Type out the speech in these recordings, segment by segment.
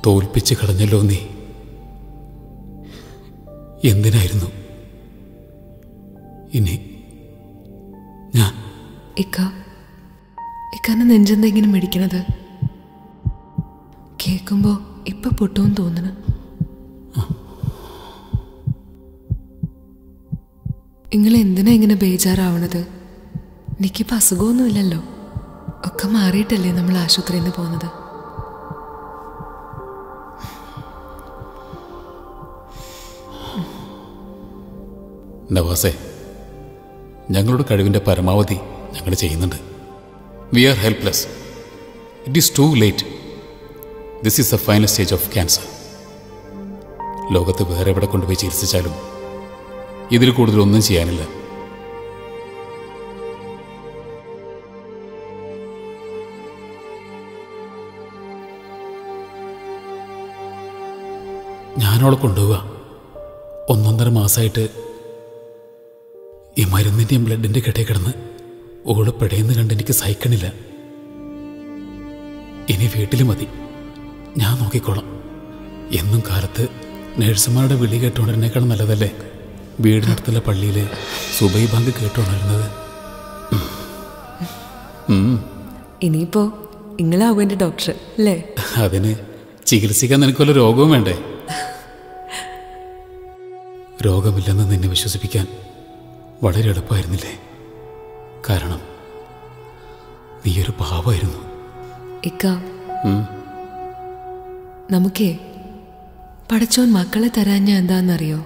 തോൽപ്പിച്ച് കളഞ്ഞല്ലോ നീ എന്തിനായിരുന്നു ഇനി ഞാൻ ഇക്ക ഇക്കാന്റെ നെഞ്ചെന്താ ഇങ്ങനെ മേടിക്കണത് കേൾക്കുമ്പോ ഇപ്പൊ പൊട്ടുമെന്ന് തോന്നണ നിങ്ങൾ എന്തിനാ ഇങ്ങനെ ബേജാറാവണത് എനിക്കിപ്പോ അസുഖമൊന്നുമില്ലല്ലോ ഒക്കെ മാറിയിട്ടല്ലേ നമ്മൾ ആശുപത്രിയിൽ നിന്ന് പോകുന്നത് നവാസെ ഞങ്ങളുടെ കഴിവിൻ്റെ പരമാവധി ഞങ്ങൾ ചെയ്യുന്നുണ്ട് we are helpless it is too late this is the final stage of cancer ലോകത്ത് വേറെ എവിടെ കൊണ്ടുപോയി ചികിത്സിച്ചാലും ഇതിൽ കൂടുതൽ ഒന്നും ചെയ്യാനില്ല ഞാനവളെ കൊണ്ടുപോവുക ഒന്നൊന്നര മാസമായിട്ട് ഈ മരുന്നിൻ്റെയും ബ്ലഡിൻ്റെ കെട്ടേ കിടന്ന് ഓള് പെടയെന്ന് കണ്ട് എനിക്ക് സഹിക്കണില്ല ഇനി വീട്ടിൽ മതി ഞാൻ നോക്കിക്കോളാം എന്നും കാലത്ത് നഴ്സുമാരുടെ വിളി കേട്ടുകൊണ്ടിരുന്നേക്കാൾ നല്ലതല്ലേ വീടിനടുത്തുള്ള പള്ളിയിൽ സുബൈ ബാങ്ക് കേട്ടുകൊണ്ടിരുന്നത് ഇനിയിപ്പോ നിങ്ങളാവും എൻ്റെ ഡോക്ടർ അല്ലേ അതിന് ചികിത്സിക്കാൻ നിനക്ക് വല്ല രോഗവും വേണ്ടേ രോഗമില്ലെന്ന് നിന്നെ വിശ്വസിപ്പിക്കാൻ വളരെ എളുപ്പമായിരുന്നില്ലേ കാരണം നീയൊരു പാവമായിരുന്നു ഇക്ക നമുക്കേ പടച്ചോൻ മക്കളെ തരാഞ്ഞ എന്താന്നറിയോ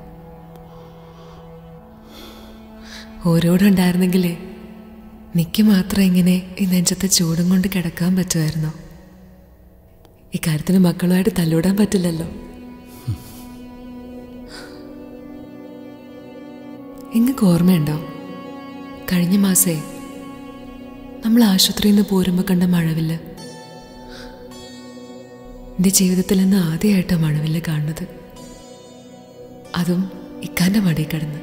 ഓരോടുണ്ടായിരുന്നെങ്കിലേ നിക്ക് മാത്രം ഇങ്ങനെ ഈ നെഞ്ചത്തെ ചൂടും കൊണ്ട് കിടക്കാൻ പറ്റുമായിരുന്നോ ഇക്കാര്യത്തിന് മക്കളുമായിട്ട് തല്ലൂടാൻ പറ്റില്ലല്ലോ ഇങ്ങക്ക് ഓർമ്മയുണ്ടോ കഴിഞ്ഞ മാസേ നമ്മൾ ആശുപത്രിയിൽ നിന്ന് പോരുമ്പോൾ കണ്ട മഴവില്ല് എൻ്റെ ജീവിതത്തിൽ നിന്ന് ആദ്യമായിട്ടാണ് മഴവില്ല് കാണുന്നത് അതും ഇക്കാന്റെ മടിയിൽ കിടന്ന്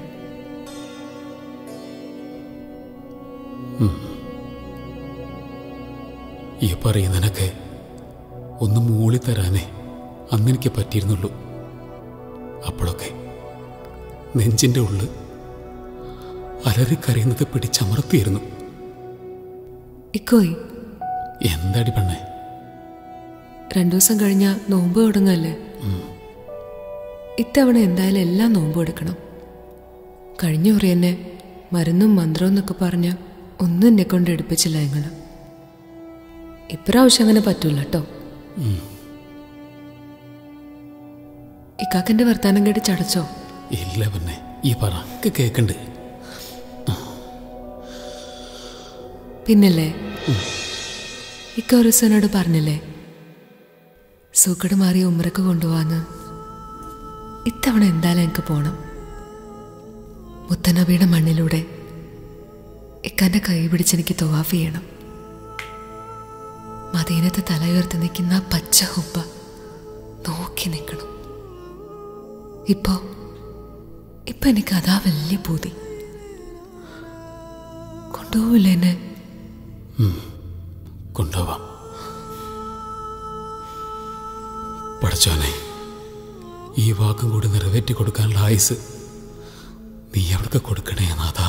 ഈ പറയുന്നതിനൊക്കെ ഒന്ന് മൂളി തരാനേ അന്ന് എനിക്ക് പറ്റിയിരുന്നുള്ളൂ അപ്പോഴൊക്കെ നെഞ്ചിൻ്റെ ഉള്ളിൽ അലറിക്കരയുന്നത് പിടിച്ചമർത്തിയിരുന്നു ഇക്കോയി എന്താടി പെണ്ണേ രണ്ടു ദിവസം കഴിഞ്ഞ നോമ്പ് തുടങ്ങല്ലേ ഇത്തവണ എന്തായാലും എല്ലാം നോമ്പ് എടുക്കണം കഴിഞ്ഞ കുറി എന്നെ മരുന്നും മന്ത്രവും എന്നൊക്കെ പറഞ്ഞ് ഒന്നും എന്നെ കൊണ്ട് എടുപ്പിച്ചില്ല നിങ്ങൾ ഇപ്രാവശ്യം അങ്ങനെ പറ്റൂല കേട്ടോ ഇക്കാക്കന്റെ വർത്താനം കേട്ട് ചടച്ചോ ഇല്ല പെണ്ണെ ഈ പറ ഒക്കെ കേക്കണ്ട് പിന്നല്ലേ ഇക്ക ഒരു ദിവസം എന്നോട് പറഞ്ഞില്ലേ സൂക്കട് മാറി ഉമ്മറക്ക് കൊണ്ടുപോവാന്ന് ഇത്തവണ എന്തായാലും എനിക്ക് പോണം മുത്തനബിയുടെ മണ്ണിലൂടെ ഇക്കാന്റെ കൈ പിടിച്ചെനിക്ക് തൊവാഫ് ചെയ്യണം മദീനത്തെ തല ഉയർത്തി നിൽക്കുന്ന ആ പച്ച ഹുബ്ബ നോക്കി നിൽക്കണം ഇപ്പോ ഇപ്പൊ എനിക്ക് അതാ വലിയ പൂതി കൊണ്ടുപോവില്ല എന്നെ കൊണ്ടുപോവാം പഠിച്ചോനെ ഈ വാക്കും കൂടി നിറവേറ്റി കൊടുക്കാനുള്ള ആയുസ് നീ അവൾക്ക് കൊടുക്കണേ നാഥാ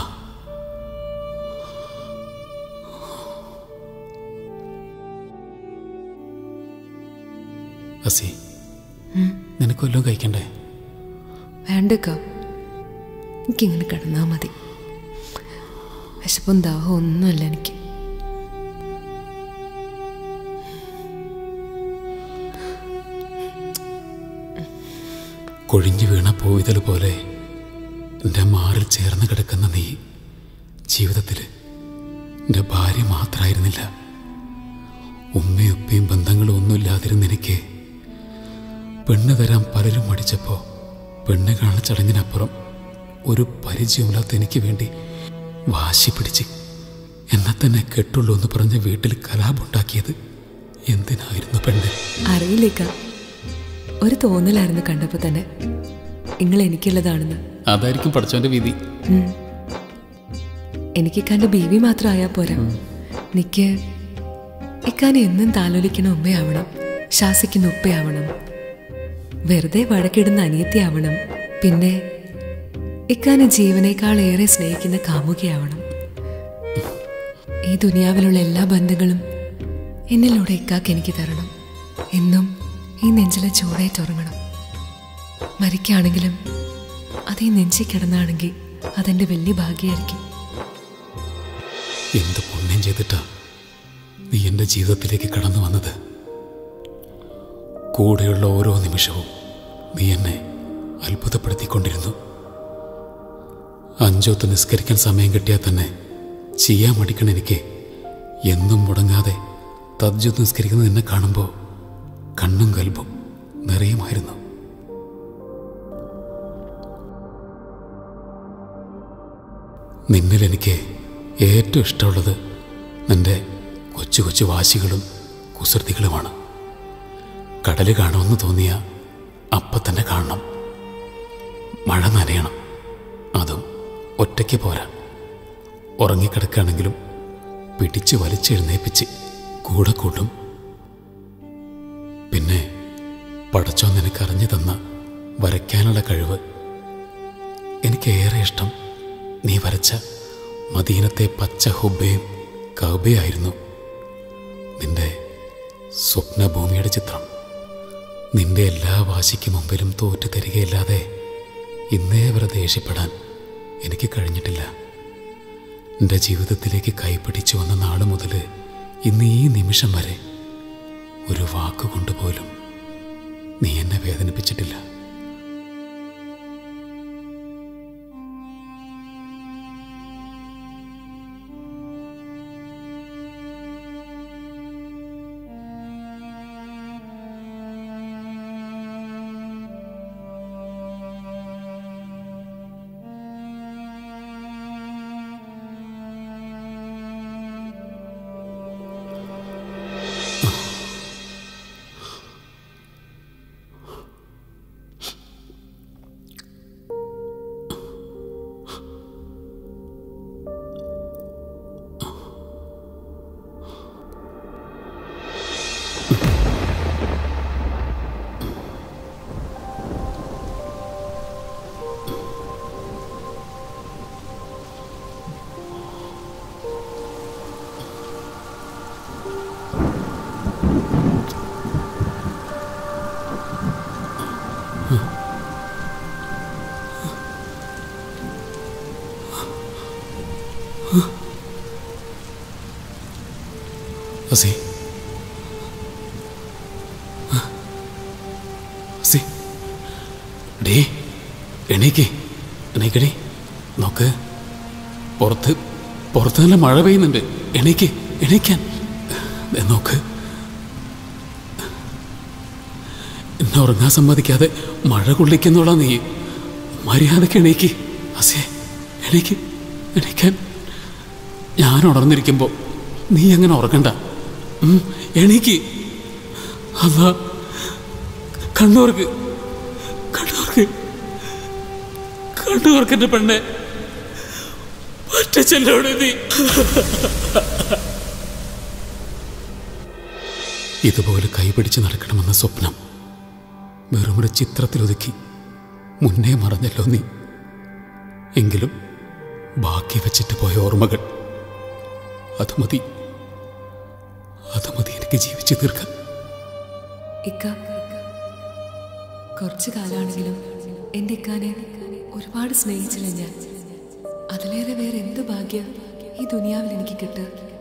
അസി നിനക്ക് വല്ലതും കഴിക്കണ്ടേ വേണ്ടക്ക എനിക്കിങ്ങനെ കിടന്നാൽ മതി വിശപ്പും ദാഹവും ഒന്നുമല്ല എനിക്ക് കൊഴിഞ്ഞു വീണ പോയിതൽ പോലെ എൻ്റെ മാറിൽ ചേർന്ന് കിടക്കുന്ന നീ ജീവിതത്തിൽ എൻ്റെ ഭാര്യ മാത്രമായിരുന്നില്ല ഉമ്മയും ഉപ്പയും ബന്ധങ്ങളും ഒന്നുമില്ലാതിരുന്ന എനിക്ക് പെണ്ണ് തരാൻ പലരും മടിച്ചപ്പോൾ പെണ്ണ് കാണുന്ന ചടങ്ങിനപ്പുറം ഒരു പരിചയമില്ലാത്ത എനിക്ക് വേണ്ടി വാശി പിടിച്ച് എന്നെ തന്നെ കെട്ടുള്ളൂ എന്ന് പറഞ്ഞ് വീട്ടിൽ കലാപുണ്ടാക്കിയത് എന്തിനായിരുന്നു പെണ്ണ് അറിയില്ലേക്ക ഒരു തോന്നലായിരുന്നു കണ്ടപ്പോൾ തന്നെ നിങ്ങൾ എനിക്കുള്ളതാണെന്ന് അതായിരിക്കും പഠിച്ചവൻ്റെ വിധി എനിക്ക് ഇക്കാന്റെ ബീവി മാത്രം ആയാൽ പോരാ നിക്ക് ഇക്കാനെ എന്നും താലോലിക്കണ ഉമ്മയാവണം ശാസിക്കുന്ന ഉപ്പയാവണം വെറുതെ വഴക്കിടുന്ന അനിയത്തിയാവണം പിന്നെ ഇക്കാനെ ജീവനേക്കാൾ ഏറെ സ്നേഹിക്കുന്ന കാമുകയാവണം ഈ ദുനിയാവിലുള്ള എല്ലാ ബന്ധങ്ങളും എന്നിലൂടെ ഇക്കാക്ക് എനിക്ക് തരണം എന്നും ഈ നെഞ്ചിലെ ചൂടേറ്റുറങ്ങണം മരിക്കാണെങ്കിലും അത് ഈ നെഞ്ചിൽ കിടന്നാണെങ്കിൽ അതെന്റെ വലിയ ഭാഗ്യമായിരിക്കും എന്ത് പുണ്യം ചെയ്തിട്ടാ നീ എൻ്റെ ജീവിതത്തിലേക്ക് കടന്നു വന്നത് കൂടെയുള്ള ഓരോ നിമിഷവും നീ എന്നെ അത്ഭുതപ്പെടുത്തിക്കൊണ്ടിരുന്നു അഞ്ചോത്ത് നിസ്കരിക്കാൻ സമയം കിട്ടിയാൽ തന്നെ ചെയ്യാൻ മടിക്കണ എനിക്ക് എന്നും മുടങ്ങാതെ തജ്ജുത്ത് നിസ്കരിക്കുന്നത് എന്നെ കാണുമ്പോൾ കണ്ണും കൽബും നിറയുമായിരുന്നു നിന്നിൽ എനിക്ക് ഏറ്റവും ഇഷ്ടമുള്ളത് നിന്റെ കൊച്ചു കൊച്ചു വാശികളും കുസൃതികളുമാണ് കടൽ കാണുമെന്ന് തോന്നിയ അപ്പം തന്നെ കാണണം മഴ നനയണം അതും ഒറ്റയ്ക്ക് പോരാ ഉറങ്ങിക്കിടക്കുകയാണെങ്കിലും പിടിച്ച് വലിച്ചെഴുന്നേപ്പിച്ച് കൂടെ കൂട്ടും പിന്നെ പടച്ചോ നിനക്കറിഞ്ഞു തന്ന വരയ്ക്കാനുള്ള കഴിവ് എനിക്ക് ഏറെ ഇഷ്ടം നീ വരച്ച മദീനത്തെ പച്ച ഹുബയും കൗബയായിരുന്നു നിന്റെ സ്വപ്നഭൂമിയുടെ ചിത്രം നിന്റെ എല്ലാ വാശിക്ക് മുമ്പിലും തോറ്റു തരികയല്ലാതെ ഇന്നേ വരെ ദേഷ്യപ്പെടാൻ എനിക്ക് കഴിഞ്ഞിട്ടില്ല എൻ്റെ ജീവിതത്തിലേക്ക് കൈപിടിച്ചു വന്ന നാള് മുതൽ ഇന്ന് ഈ നിമിഷം വരെ ഒരു വാക്കുകൊണ്ട് പോലും നീ എന്നെ വേദനിപ്പിച്ചിട്ടില്ല അസി അസി ഡേ എണീക്ക് എണീക്കടി നോക്ക് പുറത്ത് പുറത്ത് നല്ല മഴ പെയ്യുന്നുണ്ട് എണീക്ക് എണീക്കാൻ ദേ നോക്ക് എന്നെ ഉറങ്ങാൻ സമ്മതിക്കാതെ മഴ കൊള്ളിക്കുന്നുള്ള നീ മര്യാദക്ക് എണീക്ക് അസേ എണീക്ക് എണീക്കാൻ ഞാൻ ഉണർന്നിരിക്കുമ്പോൾ നീ അങ്ങനെ ഉറക്കണ്ട ഉം, എണീക്ക് അതാ കണ്ണൂർക്ക് കണ്ണൂർക്ക് കണ്ണൂർക്കെന്റെ പെണ്ണെ ഒറ്റ ചെല്ലോട് നീ ഇതുപോലെ കൈപിടിച്ച് നടക്കണമെന്ന സ്വപ്നം വെറുമൊരു ചിത്രത്തിലൊതുക്കി മുന്നേ മറഞ്ഞല്ലോ നീ എങ്കിലും ബാക്കി വെച്ചിട്ട് പോയ ഓർമ്മകൾ അത് മതി അത് മതി എനിക്ക് ജീവിച്ചു തീർക്കാൻ ഇക്ക കുറച്ചു കാലമാണെങ്കിലും എൻ്റെ ഇക്കാനെ ഒരുപാട് സ്നേഹിച്ചില്ല ഞാൻ അതിലേറെ വേറെ എന്ത് ഭാഗ്യ ഈ ദുനിയാവിൽ എനിക്ക് കിട്ടുക